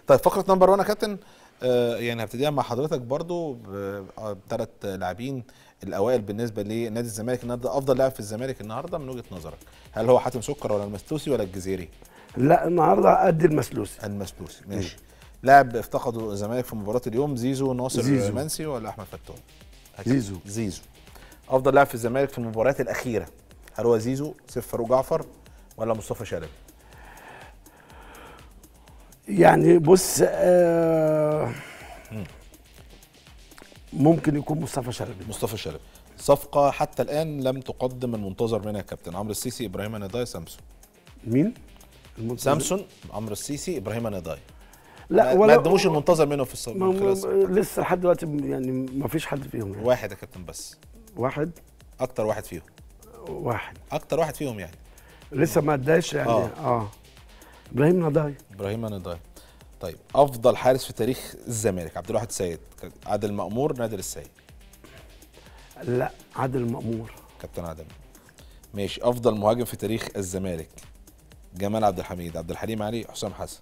طيب فقره نمبر 1 يا كابتن آه يعني هبتديها مع حضرتك برضو بثلاث لاعبين الاوائل بالنسبه لنادي الزمالك النهارده افضل لاعب في الزمالك النهارده من وجهه نظرك هل هو حاتم سكر ولا المسلوسي ولا الجزيري لا النهارده قد المسلوسي المسلوسي ماشي لاعب افتقده الزمالك في مباراه اليوم زيزو ناصر زيزو. منسي ولا احمد فتوح زيزو. زيزو افضل لاعب في الزمالك في المباريات الاخيره هل هو زيزو سيف فاروق جعفر ولا مصطفى شلبي يعني بص آه ممكن يكون مصطفى شلبي مصطفى شلبي صفقه حتى الان لم تقدم المنتظر منها كابتن عمرو السيسي ابراهيم نضاي سامسون مين؟ المنتظر؟ سامسون عمرو السيسي ابراهيم نضاي لا ما- ما قدموش المنتظر منه في الص- ما من خلال ما الصفقة. لسه لحد دلوقتي يعني ما فيش حد فيهم يعني واحد يا كابتن بس واحد اكتر واحد فيهم واحد اكتر واحد فيهم يعني لسه ما اداش يعني آه. اه, آه. ابراهيم نضاي ابراهيم نضاي طيب افضل حارس في تاريخ الزمالك عبد الواحد سيد عادل مأمور نادر السيد لا عادل مأمور كابتن عادل ماشي افضل مهاجم في تاريخ الزمالك جمال عبد الحميد عبد الحليم علي حسام حسن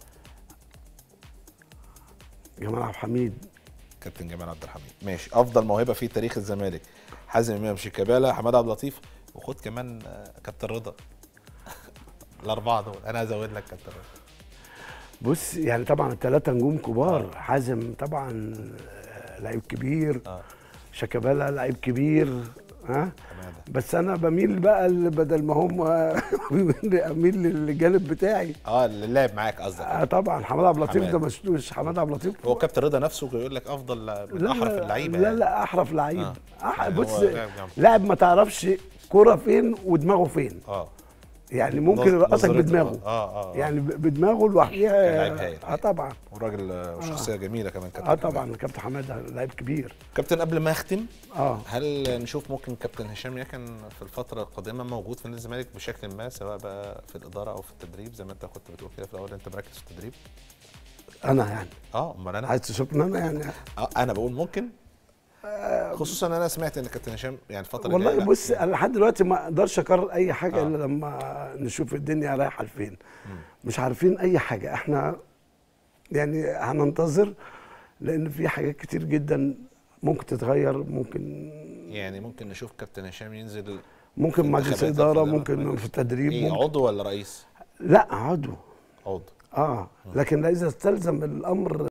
جمال عبد الحميد كابتن جمال عبد الحميد ماشي افضل موهبه في تاريخ الزمالك حازم امام شيكابالا حماد عبد اللطيف وخد كمان آه، كابتن رضا الاربعه دول انا هزود لك كابتن رضا بص يعني طبعا الثلاثه نجوم كبار حازم طبعا آه، لعيب كبير اه شيكابالا لعيب كبير ها حماده بس انا بميل بقى ل- بدل ما هم اميل للجانب بتاعي اه اللي لعب معاك قصدك آه طبعا حماد عبد اللطيف حماد. ده مشلوش حماد عبد اللطيف هو كابتن رضا نفسه يقول لك افضل من لا احرف لا اللعيبه لا يعني. لا احرف لعيب آه. أح... يعني بص هو لاعب جامد. لاعب ما تعرفش كرة فين ودماغه فين اه يعني ممكن نظ- يرقصك نظرته- بدماغه اه اه يعني ب- بدماغه لوحديها كان لعيب هايل. اه طبعا والراجل آه، وشخصيه جميله كمان كابتن اه حماد. طبعا كابتن حماده لعيب كبير كابتن قبل ما اختم اه هل نشوف ممكن كابتن هشام يكن في الفترة القادمة موجود في نادي الزمالك بشكل ما سواء بقى في الإدارة أو في التدريب زي ما أنت كنت بتقول كده في الأول أنت مركز في التدريب؟ انا يعني أه أمال أنا عايز تشوفني انا يعني آه أنا بقول ممكن خصوصا أنا سمعت إن كابتن هشام يعني الفترة والله الجاية لا، بص انا لحد دلوقتي ما اقدرش اقرر اي حاجه آه. الا لما نشوف الدنيا رايحه لفين مش عارفين اي حاجه احنا يعني هننتظر لان في حاجات كتير جدا ممكن تتغير ممكن يعني ممكن نشوف كابتن هشام ينزل ممكن في مجلس انتخابات اداره القادمة. ممكن في التدريب إيه ممكن عضو ولا رئيس؟ لا عضو عضو اه لكن اذا استلزم الامر